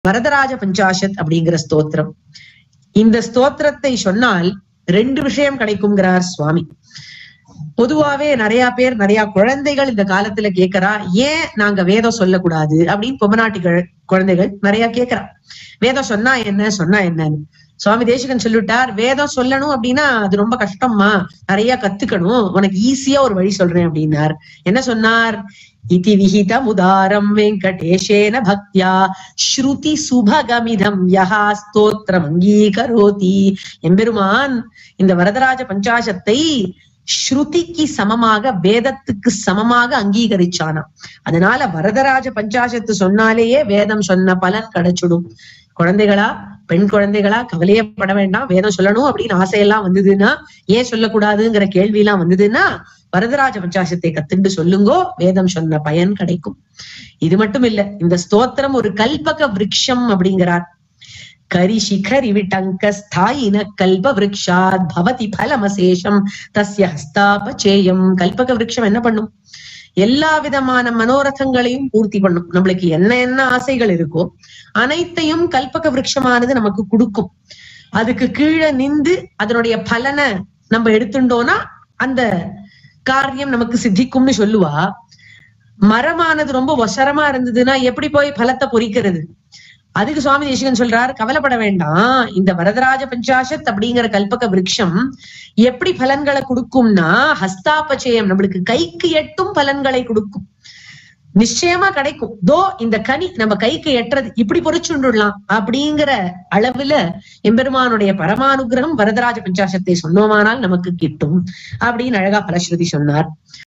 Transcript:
வரதராஜ பஞ்சாஷத் அப்படிங்கிற ஸ்தோத்திரம் இந்த ஸ்தோத்திரத்தை சொன்னால் ரெண்டு விஷயம் கிடைக்குங்கிறார் சுவாமி பொதுவாவே நிறைய பேர் நிறைய குழந்தைகள் இந்த காலத்துல கேக்குறா ஏன் நாங்க வேதம் சொல்லக்கூடாது அப்படின்னு பொம்மநாட்டிகள் குழந்தைகள் நிறைய கேக்குறா வேதம் சொன்னா என்ன சொன்னா என்னன்னு சுவாமி தேசிகன் சொல்லிட்டார் வேதம் சொல்லணும் அப்படின்னா அது ரொம்ப கஷ்டம்மா நிறைய கத்துக்கணும் உனக்கு ஈஸியா ஒரு வழி சொல்றேன் அப்படின்னார் என்ன சொன்னார் இதி விஹிதம் உதாரம் வெங்கடேஷேன பக்தியா ஸ்ருதி சுபகமிதம் யஹா ஸ்தோத்திரம் அங்கீகரோதி எம்பெருமான் இந்த வரதராஜ பஞ்சாசத்தை ஸ்ருதிக்கு சமமாக வேதத்துக்கு சமமாக அங்கீகரிச்சானாம் அதனால வரதராஜ பஞ்சாசத்து சொன்னாலேயே வேதம் சொன்ன பலன் கிடைச்சிடும் குழந்தைகளா பெண் குழந்தைகளா கவலையே பட வேண்டாம் வேதம் சொல்லணும் அப்படின்னு ஆசையெல்லாம் வந்ததுன்னா ஏன் சொல்லக்கூடாதுங்கிற கேள்வி எல்லாம் வந்ததுன்னா வரதராஜ பஞ்சாசத்தை கத்துண்டு சொல்லுங்கோ வேதம் சொன்ன பயன் கிடைக்கும் இது மட்டும் இல்ல இந்த ஸ்தோத்திரம் ஒரு கல்பக விருட்சம் அப்படிங்கிறார் கரி சிகரி விட்டங்க ஸ்தாயின கல்ப விருக்ஷாத் பவதி பலமசேஷம் தஸ்ய ஹஸ்தாபச்சேயம் கல்பக விருட்சம் என்ன பண்ணும் எல்லா விதமான மனோரதங்களையும் பூர்த்தி பண்ணும் நம்மளுக்கு என்ன என்ன ஆசைகள் இருக்கோ அனைத்தையும் கல்பக விருட்சமானது நமக்கு கொடுக்கும் அதுக்கு கீழே நின்று அதனுடைய பலனை நம்ம எடுத்துட்டோம்னா அந்த காரியம் நமக்கு சித்திக்கும்னு சொல்லுவா மரமானது ரொம்ப ஒசரமா இருந்ததுன்னா எப்படி போய் பலத்தை பொறிக்கிறது அதுக்கு சுவாமி தேசிகன் சொல்றார் கவலைப்பட வேண்டாம் இந்த வரதராஜ பஞ்சாசத் அப்படிங்கிற கல்பக விருட்சம் எப்படி பலன்களை கொடுக்கும்னா ஹஸ்தாபச்சயம் நம்மளுக்கு கைக்கு எட்டும் பலன்களை கொடுக்கும் நிச்சயமா கிடைக்கும் தோ இந்த கனி நம்ம கைக்கு எட்டுறது இப்படி பொறிச்சுண்டுடலாம் அப்படிங்கிற அளவுல எம்பெருமானுடைய பரமானுகிரகம் வரதராஜ பஞ்சாசத்தை சொன்னோமானால் நமக்கு கிட்டும் அப்படின்னு அழகா பலஸ்ருதி சொன்னார்